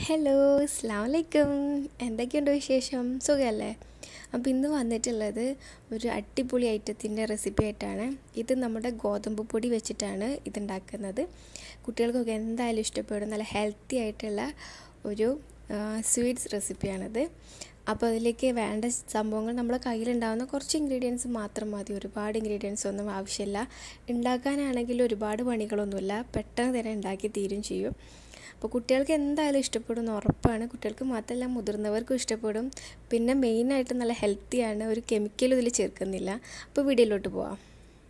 hello അസ്സാം വലൈക്കും എന്തൊക്കെയുണ്ട് വിശേഷം സുഖമല്ലേ അപ്പോൾ ഇന്ന് വന്നിട്ടുള്ളത് ഒരു അടിപൊളി ഐറ്റത്തിൻ്റെ റെസിപ്പി ആയിട്ടാണ് ഇത് നമ്മുടെ ഗോതമ്പ് പൊടി വെച്ചിട്ടാണ് ഇതുണ്ടാക്കുന്നത് കുട്ടികൾക്കൊക്കെ എന്തായാലും ഇഷ്ടപ്പെടും നല്ല ഹെൽത്തി ആയിട്ടുള്ള ഒരു സ്വീറ്റ്സ് റെസിപ്പിയാണിത് അപ്പോൾ അതിലേക്ക് വേണ്ട സംഭവങ്ങൾ നമ്മുടെ കയ്യിലുണ്ടാകുന്ന കുറച്ച് ഇൻഗ്രീഡിയൻസ് മാത്രം മതി ഒരുപാട് ഇൻഗ്രീഡിയൻസ് ഒന്നും ആവശ്യമില്ല ഉണ്ടാക്കാനാണെങ്കിൽ ഒരുപാട് പണികളൊന്നുമില്ല പെട്ടെന്ന് തന്നെ ഉണ്ടാക്കി തീരും ചെയ്യും അപ്പോൾ കുട്ടികൾക്ക് എന്തായാലും ഇഷ്ടപ്പെടും ഉറപ്പാണ് കുട്ടികൾക്ക് മാത്രമല്ല മുതിർന്നവർക്കും ഇഷ്ടപ്പെടും പിന്നെ മെയിനായിട്ട് നല്ല ഹെൽത്തിയാണ് ഒരു കെമിക്കലും ഇതിൽ ചേർക്കുന്നില്ല അപ്പോൾ വീഡിയോയിലോട്ട് പോവാം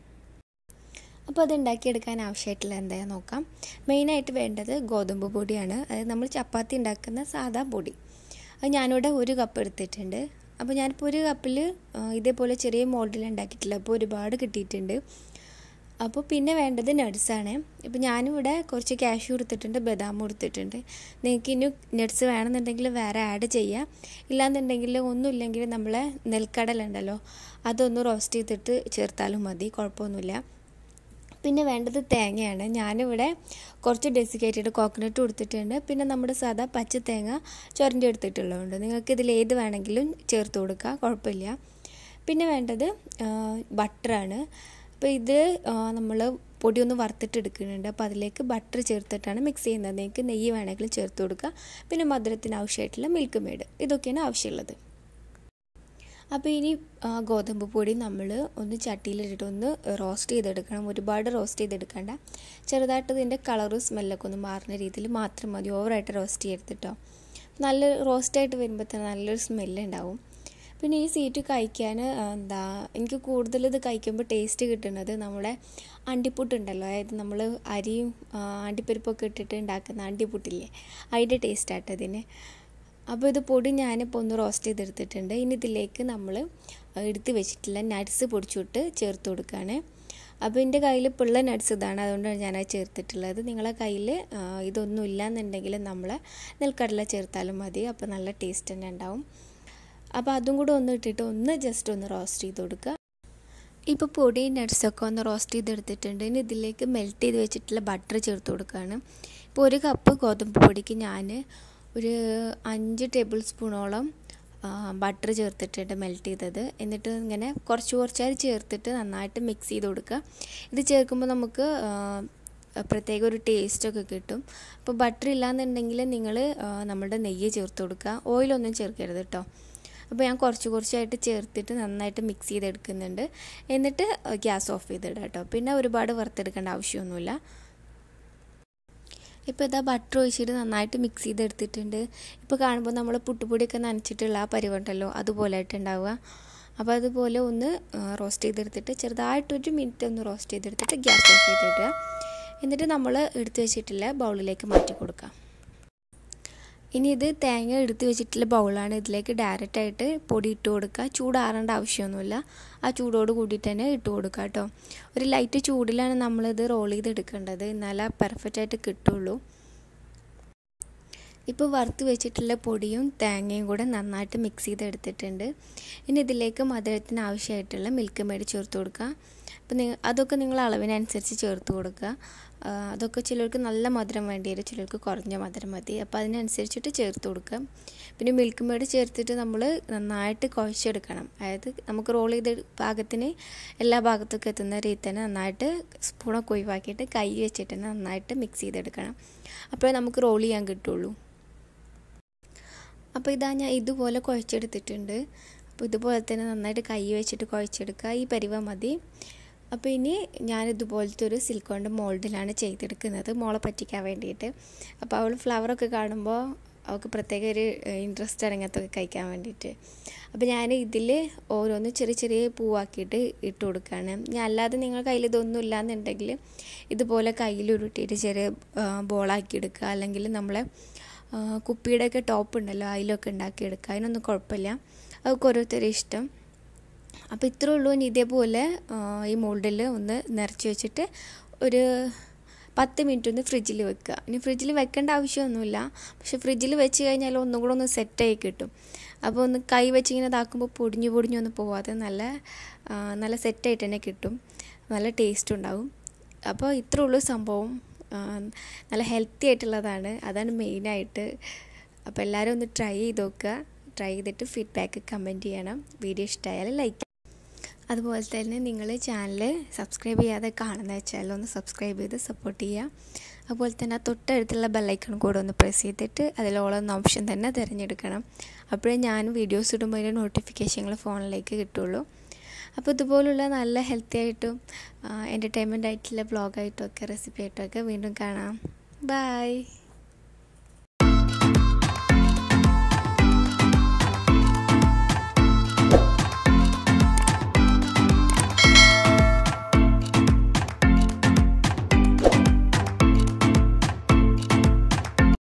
അപ്പോൾ അത് ഉണ്ടാക്കിയെടുക്കാൻ ആവശ്യമായിട്ടുള്ള എന്തായാലും നോക്കാം മെയിനായിട്ട് വേണ്ടത് ഗോതമ്പ് പൊടിയാണ് അതായത് നമ്മൾ ചപ്പാത്തി ഉണ്ടാക്കുന്ന സാധാ പൊടി അത് ഞാനിവിടെ ഒരു കപ്പ് എടുത്തിട്ടുണ്ട് അപ്പോൾ ഞാനിപ്പോൾ ഒരു കപ്പിൽ ഇതേപോലെ ചെറിയ മോൾഡിൽ ഉണ്ടാക്കിയിട്ടില്ല അപ്പോൾ ഒരുപാട് കിട്ടിയിട്ടുണ്ട് അപ്പോൾ പിന്നെ വേണ്ടത് നട്സാണ് ഇപ്പോൾ ഞാനിവിടെ കുറച്ച് ക്യാഷ്യൂ എടുത്തിട്ടുണ്ട് ബദാം എടുത്തിട്ടുണ്ട് നിങ്ങൾക്ക് ഇനി നട്സ് വേണമെന്നുണ്ടെങ്കിൽ വേറെ ആഡ് ചെയ്യാം ഇല്ലാന്നുണ്ടെങ്കിൽ ഒന്നുമില്ലെങ്കിൽ നമ്മളെ നെൽക്കടല ഉണ്ടല്ലോ അതൊന്ന് റോസ്റ്റ് ചെയ്തിട്ട് ചേർത്താലും മതി കുഴപ്പമൊന്നുമില്ല പിന്നെ വേണ്ടത് തേങ്ങയാണ് ഞാനിവിടെ കുറച്ച് ഡെസിക്കേറ്റഡ് കോക്കനട്ട് കൊടുത്തിട്ടുണ്ട് പിന്നെ നമ്മുടെ സാധാ പച്ച തേങ്ങ ചുരണ്ടി എടുത്തിട്ടുള്ളതുകൊണ്ട് നിങ്ങൾക്ക് ഇതിൽ ഏത് വേണമെങ്കിലും ചേർത്ത് കൊടുക്കുക കുഴപ്പമില്ല പിന്നെ വേണ്ടത് ബട്ടറാണ് അപ്പോൾ ഇത് നമ്മൾ പൊടി ഒന്ന് വറുത്തിട്ട് എടുക്കുന്നുണ്ട് അപ്പോൾ അതിലേക്ക് ബട്ടർ ചേർത്തിട്ടാണ് മിക്സ് ചെയ്യുന്നത് നിങ്ങൾക്ക് നെയ്യ് വേണമെങ്കിലും ചേർത്ത് കൊടുക്കുക പിന്നെ മധുരത്തിന് ആവശ്യമായിട്ടുള്ള മിൽക്ക് മെയ്ഡ് ഇതൊക്കെയാണ് ആവശ്യമുള്ളത് അപ്പോൾ ഇനി ഗോതമ്പ് പൊടി നമ്മൾ ഒന്ന് ചട്ടിയിലിട്ടിട്ട് ഒന്ന് റോസ്റ്റ് ചെയ്തെടുക്കണം ഒരുപാട് റോസ്റ്റ് ചെയ്തെടുക്കണ്ട ചെറുതായിട്ട് ഇതിൻ്റെ കളറും സ്മെല്ലൊക്കെ ഒന്ന് മാറുന്ന രീതിയിൽ മാത്രം മതി ഓവറായിട്ട് റോസ്റ്റ് ചെയ്യരുത് കേട്ടോ നല്ല റോസ്റ്റായിട്ട് വരുമ്പോൾ തന്നെ നല്ലൊരു സ്മെല്ല് ഉണ്ടാവും പിന്നെ ഈ സ്വീറ്റ് കഴിക്കാൻ എന്താ എനിക്ക് കൂടുതൽ ഇത് കഴിക്കുമ്പോൾ ടേസ്റ്റ് കിട്ടുന്നത് നമ്മുടെ അണ്ടിപ്പുട്ടുണ്ടല്ലോ അതായത് നമ്മൾ അരിയും അണ്ടിപ്പരിപ്പൊക്കെ ഇട്ടിട്ട് ഉണ്ടാക്കുന്ന അണ്ടിപ്പുട്ടില്ലേ അതിൻ്റെ ടേസ്റ്റാട്ടോ ഇതിന് അപ്പോൾ ഇത് പൊടി ഞാനിപ്പോൾ ഒന്ന് റോസ്റ്റ് ചെയ്തെടുത്തിട്ടുണ്ട് ഇനി ഇതിലേക്ക് നമ്മൾ എടുത്ത് വെച്ചിട്ടില്ല നട്ട്സ് പൊടിച്ചിട്ട് ചേർത്ത് കൊടുക്കുകയാണ് അപ്പോൾ എൻ്റെ കയ്യിൽ ഇപ്പോൾ ഉള്ള നട്ട്സ് ഇതാണ് അതുകൊണ്ടാണ് ഞാനത് ചേർത്തിട്ടുള്ളത് നിങ്ങളെ കയ്യിൽ ഇതൊന്നും ഇല്ലയെന്നുണ്ടെങ്കിൽ നമ്മൾ നെൽക്കടല ചേർത്താലും മതി അപ്പോൾ നല്ല ടേസ്റ്റ് തന്നെ ഉണ്ടാവും അപ്പോൾ അതും കൂടെ ഒന്ന് ഇട്ടിട്ട് ഒന്ന് ജസ്റ്റ് ഒന്ന് റോസ്റ്റ് ചെയ്ത് കൊടുക്കുക ഇപ്പോൾ പൊടി നട്ട്സൊക്കെ ഒന്ന് റോസ്റ്റ് ചെയ്തെടുത്തിട്ടുണ്ട് ഇനി ഇതിലേക്ക് മെൽറ്റ് ചെയ്ത് വെച്ചിട്ടുള്ള ബട്ടർ ചേർത്ത് കൊടുക്കുകയാണ് ഇപ്പോൾ ഒരു കപ്പ് ഗോതമ്പ് പൊടിക്ക് ഞാൻ ഒരു അഞ്ച് ടേബിൾ സ്പൂണോളം ബട്ടർ ചേർത്തിട്ടുണ്ട് മെൽറ്റ് ചെയ്തത് എന്നിട്ട് ഇങ്ങനെ കുറച്ച് കുറച്ചായി ചേർത്തിട്ട് നന്നായിട്ട് മിക്സ് ചെയ്ത് കൊടുക്കുക ഇത് ചേർക്കുമ്പോൾ നമുക്ക് പ്രത്യേക ഒരു ടേസ്റ്റൊക്കെ കിട്ടും അപ്പോൾ ബട്ടർ ഇല്ലാന്നുണ്ടെങ്കിൽ നിങ്ങൾ നമ്മുടെ നെയ്യ് ചേർത്ത് കൊടുക്കുക ഓയിലൊന്നും ചേർക്കരുത് കേട്ടോ അപ്പോൾ ഞാൻ കുറച്ച് കുറച്ചായിട്ട് ചേർത്തിട്ട് നന്നായിട്ട് മിക്സ് ചെയ്തെടുക്കുന്നുണ്ട് എന്നിട്ട് ഗ്യാസ് ഓഫ് ചെയ്തിടാം കേട്ടോ പിന്നെ ഒരുപാട് വറുത്തെടുക്കേണ്ട ആവശ്യമൊന്നുമില്ല ഇപ്പോൾ ഇതാ ബട്ടർ ഒഴിച്ചിട്ട് നന്നായിട്ട് മിക്സ് ചെയ്തെടുത്തിട്ടുണ്ട് ഇപ്പോൾ കാണുമ്പോൾ നമ്മൾ പുട്ടുപൊടിയൊക്കെ നനച്ചിട്ടുള്ള ആ പരിവുണ്ടല്ലോ അതുപോലെ ആയിട്ടുണ്ടാവുക അപ്പോൾ അതുപോലെ ഒന്ന് റോസ്റ്റ് ചെയ്തെടുത്തിട്ട് ചെറുതായിട്ടൊരു മിനിറ്റ് ഒന്ന് റോസ്റ്റ് ചെയ്തെടുത്തിട്ട് ഗ്യാസ് ഓഫ് ചെയ്തിടുക എന്നിട്ട് നമ്മൾ എടുത്തു വെച്ചിട്ടുള്ള ബൗളിലേക്ക് മാറ്റി കൊടുക്കാം ഇനി ഇത് തേങ്ങ എടുത്ത് വെച്ചിട്ടുള്ള ബൗളാണ് ഇതിലേക്ക് ഡയറക്റ്റ് ആയിട്ട് പൊടി ഇട്ട് കൊടുക്കുക ചൂടാറേണ്ട ആവശ്യമൊന്നുമില്ല ആ ചൂടോട് കൂടിയിട്ട് തന്നെ ഇട്ട് കൊടുക്കുക കേട്ടോ ഒരു ലൈറ്റ് ചൂടിലാണ് നമ്മളിത് റോൾ ചെയ്തെടുക്കേണ്ടത് എന്നാലേ പെർഫെക്റ്റ് ആയിട്ട് കിട്ടുള്ളൂ ഇപ്പോൾ വറുത്ത് വെച്ചിട്ടുള്ള പൊടിയും തേങ്ങയും കൂടെ നന്നായിട്ട് മിക്സ് ചെയ്തെടുത്തിട്ടുണ്ട് ഇനി ഇതിലേക്ക് മധുരത്തിന് ആവശ്യമായിട്ടുള്ള മിൽക്ക് മേഡ് ചേർത്ത് കൊടുക്കുക അപ്പോൾ നിങ്ങൾ അതൊക്കെ നിങ്ങൾ അളവിനനുസരിച്ച് ചേർത്ത് കൊടുക്കുക അതൊക്കെ ചിലർക്ക് നല്ല മധുരം വേണ്ടി വരും ചിലർക്ക് കുറഞ്ഞ മധുരം മതി അപ്പോൾ അതിനനുസരിച്ചിട്ട് ചേർത്ത് കൊടുക്കുക പിന്നെ മിൽക്ക് മേഡ് ചേർത്തിട്ട് നമ്മൾ നന്നായിട്ട് കുഴച്ചെടുക്കണം അതായത് നമുക്ക് റോൾ ചെയ്ത് പാകത്തിന് എല്ലാ ഭാഗത്തൊക്കെ എത്തുന്ന രീതി തന്നെ നന്നായിട്ട് സ്പൂണൊക്കെ ഒഴിവാക്കിയിട്ട് കൈ വെച്ചിട്ട് തന്നെ നന്നായിട്ട് മിക്സ് ചെയ്തെടുക്കണം അപ്പോഴേ നമുക്ക് റോൾ ചെയ്യാൻ കിട്ടുള്ളൂ അപ്പോൾ ഇതാ ഞാൻ ഇതുപോലെ കുഴച്ചെടുത്തിട്ടുണ്ട് അപ്പോൾ ഇതുപോലെ തന്നെ നന്നായിട്ട് കൈ വെച്ചിട്ട് കുഴച്ചെടുക്കുക ഈ പരിവ മതി അപ്പോൾ ഇനി ഞാനിതുപോലത്തെ ഒരു സിൽക്കോണിൻ്റെ മോൾഡിലാണ് ചെയ്തെടുക്കുന്നത് മോളെ പറ്റിക്കാൻ വേണ്ടിയിട്ട് അപ്പോൾ അവൾ ഫ്ലവറൊക്കെ കാണുമ്പോൾ അവൾക്ക് പ്രത്യേക ഒരു ഇൻട്രസ്റ്റ് ഇറങ്ങത്തൊക്കെ കഴിക്കാൻ വേണ്ടിയിട്ട് അപ്പോൾ ഞാൻ ഇതിൽ ഓരോന്ന് ചെറിയ ചെറിയ പൂവാക്കിയിട്ട് ഇട്ട് കൊടുക്കുകയാണ് ഞാൻ അല്ലാതെ നിങ്ങൾ കയ്യിൽ ഇതൊന്നും ഇല്ലാന്നുണ്ടെങ്കിൽ ഇതുപോലെ കയ്യിൽ ഉരുട്ടിയിട്ട് ചെറിയ ബോളാക്കി എടുക്കുക അല്ലെങ്കിൽ നമ്മളെ കുപ്പിയുടെയൊക്കെ ടോപ്പ് ഉണ്ടല്ലോ അതിലൊക്കെ ഉണ്ടാക്കിയെടുക്കുക അതിനൊന്നും കുഴപ്പമില്ല അതൊക്കെ ഓരോരുത്തരും ഇഷ്ടം അപ്പോൾ ഇത്രേ ഉള്ളൂ ഇനി ഇതേപോലെ ഈ മോൾഡിൽ ഒന്ന് നിറച്ച് വെച്ചിട്ട് ഒരു പത്ത് മിനിറ്റ് ഒന്ന് ഫ്രിഡ്ജിൽ വെക്കുക ഇനി ഫ്രിഡ്ജിൽ വെക്കേണ്ട ആവശ്യമൊന്നുമില്ല പക്ഷെ ഫ്രിഡ്ജിൽ വെച്ച് കഴിഞ്ഞാൽ ഒന്നും കൂടെ ഒന്ന് സെറ്റായി കിട്ടും അപ്പോൾ ഒന്ന് കൈ വെച്ച് ഇങ്ങനെ ഇതാക്കുമ്പോൾ പൊടിഞ്ഞു പൊടിഞ്ഞൊന്നും പോവാതെ നല്ല നല്ല സെറ്റായിട്ട് തന്നെ കിട്ടും നല്ല ടേസ്റ്റ് ഉണ്ടാവും അപ്പോൾ ഇത്രേ ഉള്ളൂ സംഭവം നല്ല ഹെൽത്തി ആയിട്ടുള്ളതാണ് അതാണ് മെയിനായിട്ട് അപ്പോൾ എല്ലാവരും ഒന്ന് ട്രൈ ചെയ്ത് നോക്കുക ട്രൈ ചെയ്തിട്ട് ഫീഡ്ബാക്ക് കമൻറ്റ് ചെയ്യണം വീഡിയോ ഇഷ്ടമായാൽ ലൈക്ക് അതുപോലെ തന്നെ നിങ്ങൾ ചാനൽ സബ്സ്ക്രൈബ് ചെയ്യാതെ കാണുന്ന വെച്ചാൽ ഒന്ന് സബ്സ്ക്രൈബ് ചെയ്ത് സപ്പോർട്ട് ചെയ്യുക അതുപോലെ തന്നെ ആ തൊട്ടടുത്തുള്ള ബെല്ലൈക്കൺ കൂടെ ഒന്ന് പ്രസ് ചെയ്തിട്ട് അതിലോളം ഓപ്ഷൻ തന്നെ തിരഞ്ഞെടുക്കണം അപ്പോഴേ ഞാൻ വീഡിയോസ് ഇടുമ്പോൾ അതിൻ്റെ നോട്ടിഫിക്കേഷനുകൾ ഫോണിലേക്ക് കിട്ടുള്ളൂ അപ്പോൾ ഇതുപോലുള്ള നല്ല ഹെൽത്തി ആയിട്ടും എൻ്റർടൈൻമെൻ്റ് ആയിട്ടുള്ള വ്ളോഗായിട്ടും ഒക്കെ റെസിപ്പി ആയിട്ടും ഒക്കെ വീണ്ടും കാണാം ബൈ